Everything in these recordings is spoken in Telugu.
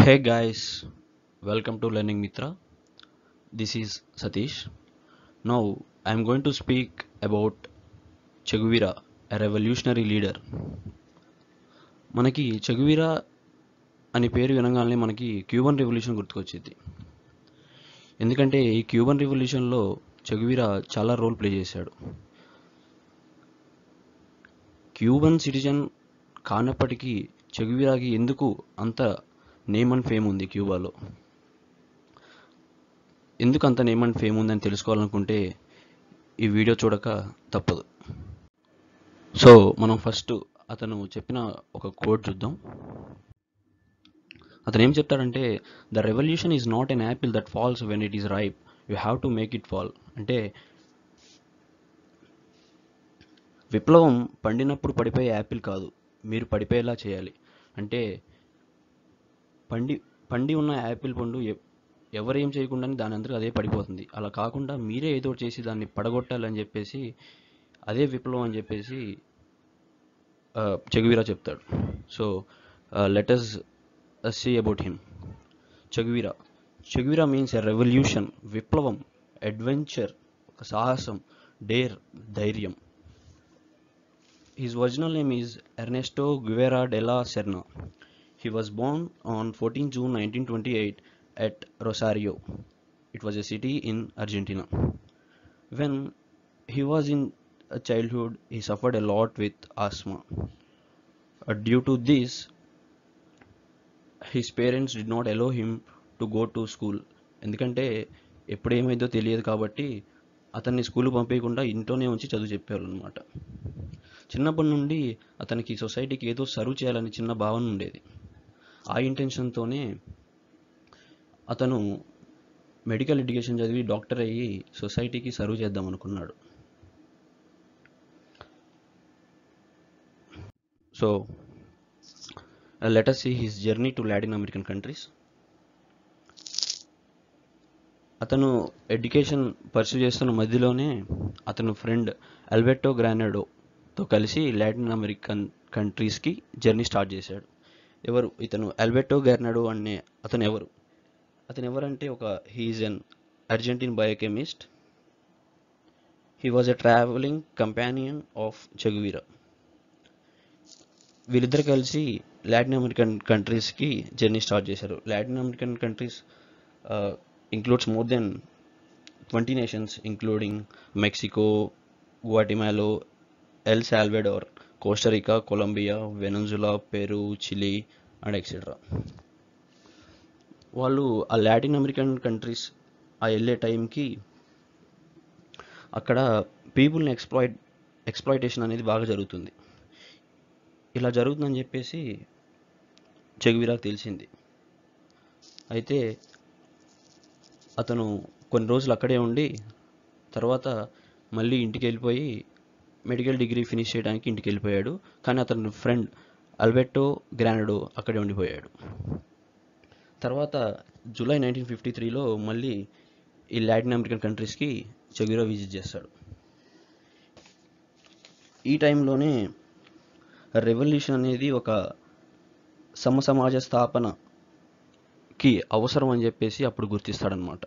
Hey guys, welcome to Learning Mitra. This is Satish. Now I am going to speak about Che Guevara, a revolutionary leader. మనకి చెగువీరా అనే పేరు వినగానే మనకి క్యూబన్ రెవల్యూషన్ గుర్తుకొచ్చింది ఎందుకంటే ఈ క్యూబన్ రెవల్యూషన్లో చెగువీరా చాలా రోల్ ప్లే చేశాడు క్యూబన్ సిటిజన్ కానప్పటికీ చెగువీరాకి ఎందుకు అంత నేమ్ అండ్ ఫేమ్ ఉంది క్యూబాలో ఎందుకు అంత నేమ్ అండ్ ఫేమ్ ఉందని తెలుసుకోవాలనుకుంటే ఈ వీడియో చూడక తప్పదు సో మనం ఫస్ట్ అతను చెప్పిన ఒక కోడ్ చూద్దాం అతను ఏం చెప్తాడంటే the revolution is not an apple that falls when it is ripe you have to make it fall అంటే విప్లవం పండినప్పుడు పడిపోయే యాపిల్ కాదు మీరు పడిపోయేలా చేయాలి అంటే పండి పండి ఉన్న యాపిల్ పండు ఎ- ఎవరేం చేయకుండానే దాని అందరూ అదే పడిపోతుంది అలా కాకుండా మీరే ఏదో ఒకటి చేసి దాన్ని పడగొట్టాలని చెప్పేసి అదే విప్లవం అని చెప్పేసి చెగువీరా చెప్తాడు so let's see about him Che Guevara Che Guevara means a revolution విప్లవం అడ్వెంచర్ ఒక సాహసం డేర్ ధైర్యం His original name is Ernesto Guevara de la Serna. He was born on 14 June 1928 at Rosario. It was a city in Argentina. When he was in a childhood, he suffered a lot with asthma. Uh, due to this, his parents did not allow him to go to school. ఎందుకంటే ఎప్పుడు ఏమైందో తెలియదు కాబట్టి అతన్ని స్కూల్ పంపించకుండా ఇంట్లోనే ఉంచి చదువు చెప్పేవాళ్ళు అనమాట చిన్నప్పటి నుండి అతనికి సొసైటీకి ఏదో సర్వ్ చేయాలని చిన్న భావన ఉండేది ఆ ఇంటెన్షన్తోనే అతను మెడికల్ ఎడ్యుకేషన్ చదివి డాక్టర్ అయ్యి సొసైటీకి సర్వ్ చేద్దాం అనుకున్నాడు so let's see his journey to Latin American countries అతను ఎడ్యుకేషన్ పర్సూ చేస్తున్న మధ్యలోనే అతను ఫ్రెండ్ అల్బెర్టో గ్రానడోతో కలిసి లాటిన్ అమెరికన్ కంట్రీస్కి జర్నీ స్టార్ట్ చేశాడు ఎవరు ఇతను అల్బెర్టో గ్రానడో అనే అతను ఎవరు అతను ఎవరంటే ఒక he is an Argentine biochemist he was a travelling companion of Che Guevara వీళ్ళిద్దరు కలిసి లాటిన్ అమెరికన్ కంట్రీస్కి జర్నీ స్టార్ట్ చేశారు Latin American countries includes more than 20 nations including Mexico, Guatemala, El Salvador, Costa Rica, Colombia, Venezuela, Peru, Chile and etcetera వాళ్ళు ఆ లాటిన్ అమెరికన్ కంట్రీస్ ఆ వెళ్ళే టైంకి అక్కడ పీపుల్ని ఎక్స్ప్లాయిట్ ఎక్స్ప్లాయిటేషన్ అనేది బాగా జరుగుతుంది ఇలా జరుగుతుందని చెప్పేసి చెగువిరాకు తెలిసింది అయితే అతను కొన్ని రోజులు అక్కడే ఉండి తర్వాత మళ్ళీ ఇంటికి వెళ్ళిపోయి మెడికల్ డిగ్రీ ఫినిష్ చేయడానికి ఇంటికి వెళ్ళిపోయాడు కానీ అతని ఫ్రెండ్ అల్బెర్టో గ్రానడో అక్కడే ఉండిపోయాడు తర్వాత జూలై నైన్టీన్ ఫిఫ్టీ త్రీలో మళ్ళీ ఈ లాటిన్ అమెరికన్ కంట్రీస్కి చెగురా విజిట్ చేస్తాడు ఈ టైంలోనే రెవల్యూషన్ అనేది ఒక సమసమాజ స్థాపనకి అవసరం అని చెప్పేసి అప్పుడు గుర్తిస్తాడనమాట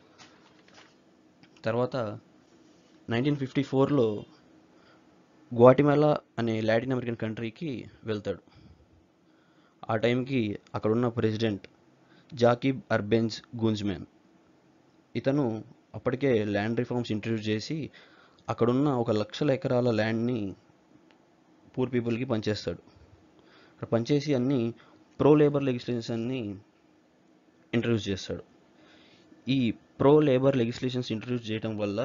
తర్వాత నైన్టీన్ ఫిఫ్టీ ఫోర్లో గ్వాటిమెలా అనే లాటిన్ అమెరికన్ కంట్రీకి వెళ్తాడు ఆ టైంకి అక్కడున్న ప్రెసిడెంట్ జాకిబ్ అర్బెన్స్ గూంజ్మెన్ ఇతను అప్పటికే ల్యాండ్ రిఫార్మ్స్ ఇంట్రడ్యూస్ చేసి అక్కడున్న ఒక లక్షల ఎకరాల ల్యాండ్ని పూర్ పీపుల్కి పనిచేస్తాడు అక్కడ పనిచేసి అన్ని ప్రో లేబర్ లెజిస్లేషన్ని ఇంట్రడ్యూస్ చేస్తాడు ఈ ప్రో లేబర్ లెజిస్లేషన్స్ ఇంట్రడ్యూస్ చేయడం వల్ల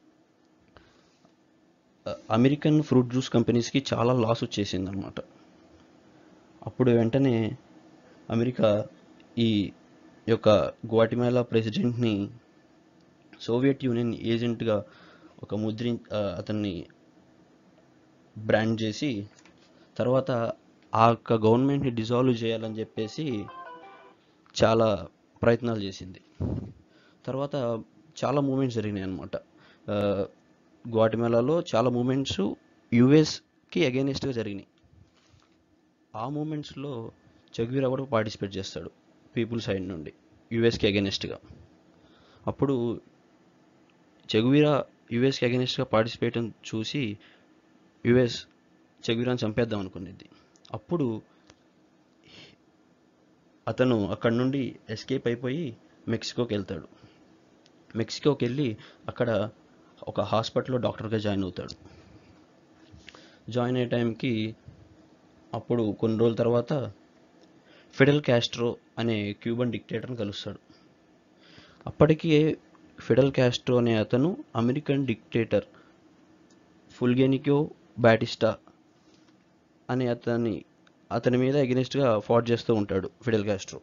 అ- అమెరికన్ ఫ్రూట్ జ్యూస్ కంపెనీస్కి చాలా లాస్ వచ్చేసింది అనమాట అప్పుడు వెంటనే అమెరికా ఈ యొక్క గ్వాటిమేలా ప్రెసిడెంట్ని సోవియట్ యూనియన్ ఏజెంట్గా ఒక ముద్రి ఆ, అతన్ని బ్రాండ్ చేసి తర్వాత ఆ యొక్క గవర్నమెంట్ని డిజాల్వ్ చేయాలని చెప్పేసి చాలా ప్రయత్నాలు చేసింది తర్వాత చాలా మూమెంట్స్ జరిగినాయి అనమాట గ్వాటిమెలాలో చాలా మూమెంట్స్ యుఎస్కి అగేనిస్ట్గా జరిగినాయి ఆ మూమెంట్స్లో చెగువీరా కూడా పార్టిసిపేట్ చేస్తాడు పీపుల్ సైడ్ నుండి యుఎస్కి అగెనిస్ట్గా అప్పుడు చెగువీరా యుఎస్కి అగెనిస్ట్గా పార్టిసిపేట్ చూసి యుఎస్ చెగువీరాని చంపేద్దాం అనుకునేది అప్పుడు అతను అక్కడ నుండి ఎస్కేప్ అయిపోయి మెక్సికోకి వెళ్తాడు మెక్సికోకి వెళ్ళి అక్కడ ఒక హాస్పిటల్లో డాక్టర్గా జాయిన్ అవుతాడు జాయిన్ అయ్యే టైంకి అప్పుడు కొన్ని రోజుల తర్వాత ఫిడెల్ క్యాస్ట్రో అనే క్యూబన్ డిక్టేటర్ని కలుస్తాడు అప్పటికే ఫిడెల్ క్యాస్ట్రో అనే అతను అమెరికన్ డిక్టేటర్ ఫుల్గెనికో బ్యాటిస్టా అనే అతని అతని మీద అగెనిస్ట్గా ఫాట్ చేస్తూ ఉంటాడు ఫిడెల్ క్యాస్ట్రో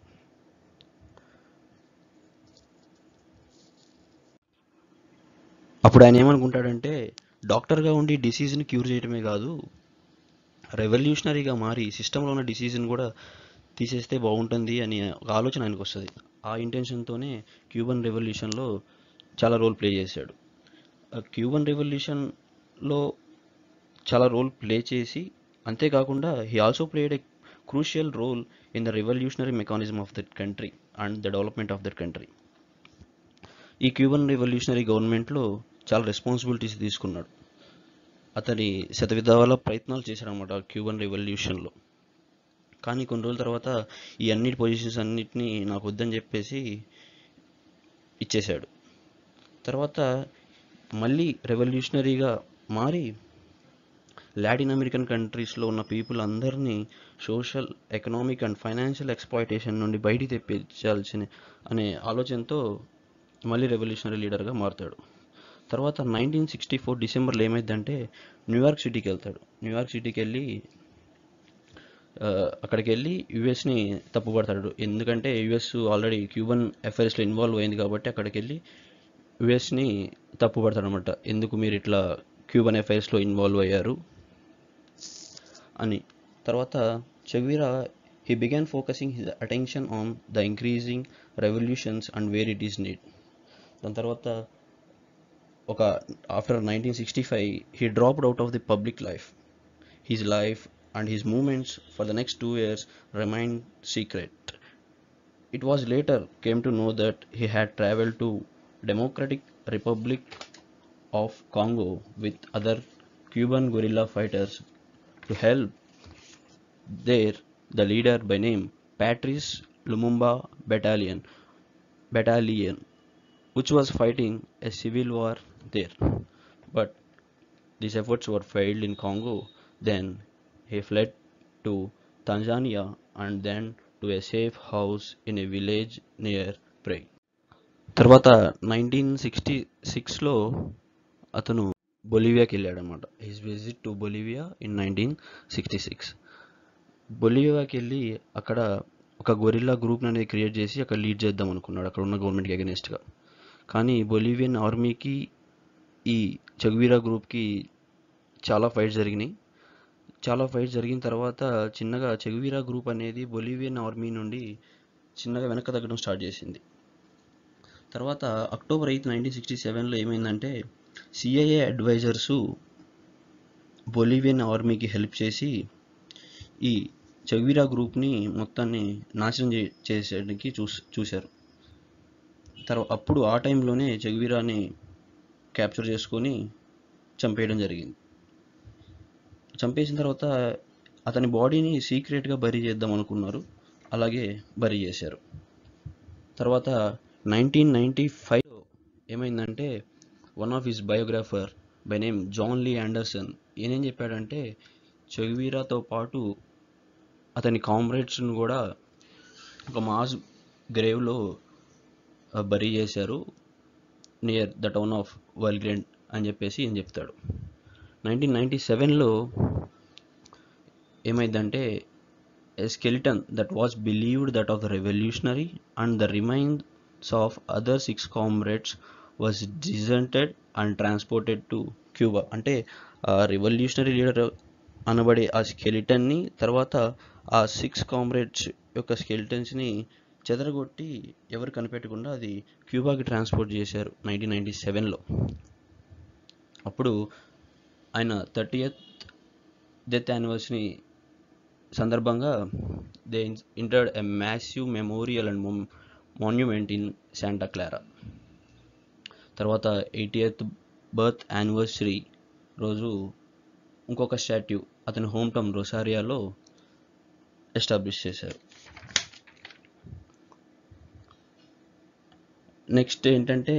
అప్పుడు ఆయన ఏమనుకుంటాడంటే డాక్టర్గా ఉండి డిసీజ్ని క్యూర్ చేయడమే కాదు రెవల్యూషనరీగా మారి సిస్టంలో ఉన్న డిసీజ్ని కూడా తీసేస్తే బాగుంటుంది అని ఒక ఆలోచన ఆయనకు వస్తుంది ఆ ఇంటెన్షన్తోనే క్యూబన్ రెవల్యూషన్లో చాలా రోల్ ప్లే చేశాడు ఆ క్యూబన్ రెవల్యూషన్లో చాలా రోల్ ప్లే చేసి అంతేకాకుండా he also played a crucial role in the revolutionary mechanism of that country and the development of that country ఈ క్యూబన్ రెవల్యూషనరీ గవర్నమెంట్లో చాలా రెస్పాన్సిబిలిటీస్ తీసుకున్నాడు అతని శతవిధాల ప్రయత్నాలు చేశాడనమాట క్యూబన్ రెవల్యూషన్లో కానీ కొన్ని రోజుల తర్వాత ఈ అన్నిటి పొజిషన్స్ అన్నిటినీ నాకు వద్దని చెప్పేసి ఇచ్చేశాడు తర్వాత మళ్ళీ రెవల్యూషనరీగా మారి లాటిన్ అమెరికన్ కంట్రీస్లో ఉన్న పీపుల్ అందరినీ social economic and financial exploitation నుండి బయటికి తెప్పించాల్సిన అనే ఆలోచనతో మళ్ళీ రెవల్యూషనరీ లీడర్గా మారుతాడు తర్వాత నైన్టీన్ సిక్స్టీ ఫోర్ డిసెంబర్లో ఏమైందంటే న్యూయార్క్ సిటీకి వెళ్తాడు న్యూయార్క్ సిటీకి వెళ్ళి ఆ, అక్కడికి వెళ్ళి యుఎస్ని తప్పుపడతాడు ఎందుకంటే యుఎస్ ఆల్రెడీ క్యూబన్ అఫైర్స్లో ఇన్వాల్వ్ అయింది కాబట్టి అక్కడికి వెళ్ళి యుఎస్ని తప్పుపడతాడు అనమాట ఎందుకు మీరు ఇట్లా క్యూబన్ అఫైర్స్లో ఇన్వాల్వ్ అయ్యారు అని తర్వాత Guevara he began focusing his attention on the increasing revolutions and where it is need దాని తర్వాత ఒక after nineteen sixty five he dropped out of the public life his life and his movements for the next two years remained secret. It was later came to know that he had traveled to Democratic Republic of Congo with other Cuban guerrilla fighters to help there the leader by name Patrice Lumumba Battalion battalion which was fighting a civil war there but these efforts were failed in Congo. Then he fled to Tanzania and then to a safe house in a village near Prague. తర్వాత నైన్టీన్ సిక్స్టీ సిక్స్లో అతను బొలివియాకి వెళ్ళాడు అనమాట his visit to Bolivia in nineteen sixty six బొలివియాకి వెళ్ళి అక్కడ ఒక గొరిల్లా గ్రూప్ అనేది క్రియేట్ చేసి అక్కడ లీడ్ చేద్దాం అనుకున్నాడు అక్కడ ఉన్న గవర్నమెంట్కి అగెనిస్ట్గా కానీ బొలివియన్ ఆర్మీకి ఈ చగ్వీరా గ్రూప్కి చాలా ఫైట్స్ జరిగినాయి చాలా ఫైట్స్ జరిగిన తర్వాత చిన్నగా చెగువీరా గ్రూప్ అనేది బొలివియన్ ఆర్మీ నుండి చిన్నగా వెనక్కి తగ్గడం స్టార్ట్ చేసింది తర్వాత అక్టోబర్ ఎయిత్ నైన్టీన్ సిక్స్టీ సెవెన్లో ఏమైందంటే సిఐఏ అడ్వైజర్సు బొలివియన్ ఆర్మీకి హెల్ప్ చేసి ఈ చెగువీరా గ్రూప్ని మొత్తాన్ని నాశనం చే చేసేయడానికి చూస్ చూశారు తర్వాత అప్పుడు ఆ టైంలోనే చెగువీరాని క్యాప్చర్ చేసుకొని చంపేయడం జరిగింది చంపేసిన తర్వాత అతని బాడీని సీక్రెట్గా బరీ చేద్దాం అనుకున్నారు అలాగే బరీ చేశారు తర్వాత నైన్టీన్ నైంటీ ఫైవ్లో ఏమైందంటే one of his biographer by name Jon Lee Anderson ఈయనేం చెప్పాడంటే చెగువీరాతో పాటు అతని కామ్రేడ్స్ను కూడా ఒక మాస్ గ్రేవ్లో బరీ చేశారు near the town of Vallegrande అని చెప్పేసి ఈయన చెప్తాడు నైన్టీన్ నైంటీ సెవెన్లో ఏమైందంటే a skeleton that was believed that of the revolutionary and the remains of other six comrades was dissented and transported to Cuba అంటే ఆ రెవల్యూషనరీ లీడర్ అనబడే ఆ స్కెలిటన్ని తర్వాత ఆ సిక్స్ కామ్రేడ్స్ యొక్క స్కెలిటన్స్ని చెదరగొట్టి ఎవరు కనిపెట్టకుండా అది క్యూబాకి ట్రాన్స్పోర్ట్ చేశారు నైన్టీన్ నైంటీ సెవెన్లో అప్పుడు ఆయన థర్టీయత్ డెత్ యానివర్సరీ సందర్భంగా they interred a massive memorial and monument in Santa Clara తర్వాత ఎయిటీఎత్ బర్త్ యానివర్సరీ రోజు ఇంకొక స్టాట్యూ అతని హోమ్ టౌన్ రొసారియాలో ఎస్టాబ్లిష్ చేశారు నెక్స్ట్ ఏంటంటే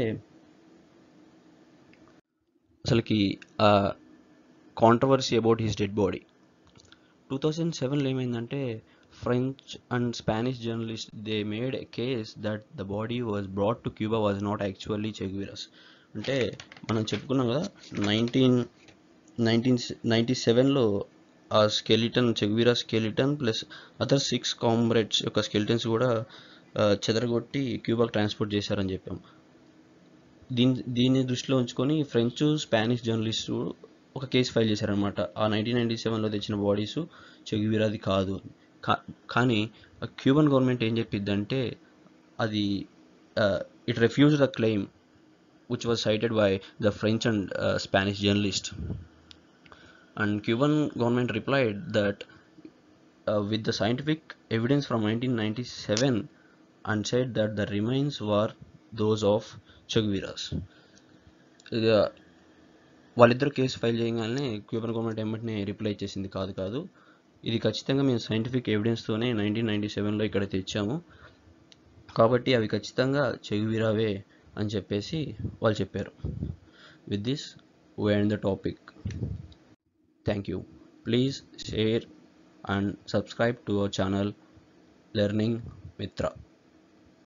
అసలుకి ఆ controversy about his dead body two thousand సెవెన్లో ఏమైందంటే French and Spanish journalist they made a case that the body was brought to Cuba was not actually చెగ్విరస్ అంటే మనం చెప్పుకున్నాం కదా నైన్టీన్ నైన్టీన్ నైంటీ సెవెన్లో ఆ skeleton Che Guevara skeleton plus other six comrades యొక్క స్కెలిటన్స్ కూడా ఆ, చెదరగొట్టి క్యూబాకి ట్రాన్స్పోర్ట్ చేశారని చెప్పాం దీని దీన్ని దృష్టిలో ఉంచుకొని ఫ్రెంచ్ స్పానిష్ జర్నలిస్టు ఒక కేసు ఫైల్ చేశారనమాట ఆ నైన్టీన్ నైన్టీ సెవెన్లో తెచ్చిన బాడీస్ చెగువీరాది కాదు అని. కా- కానీ క్యూబన్ గవర్నమెంట్ ఏం చెప్పిద్దంటే అది it refuse the claim which was cited by the French and uh, Spanish journalist. And Cuban government replied that uh, with the scientific evidence from 1997 and said that the remains were those of Che Guevara's. ఇక వాళ్ళిద్దరు కేసు ఫైల్ చేయగానే క్యూబన్ గవర్నమెంట్ ఏమంటే రిప్లై చేసింది కాదు కాదు ఇది ఖచ్చితంగా మేము సైంటిఫిక్ ఎవిడెన్స్తోనే నైన్టీన్ నైన్టీ సెవెన్లో ఇక్కడ తెచ్చాము కాబట్టి అవి ఖచ్చితంగా చెగువిరావే అని చెప్పేసి వాళ్ళు చెప్పారు with this we and the topic thank you please share and subscribe to our channel learning మిత్ర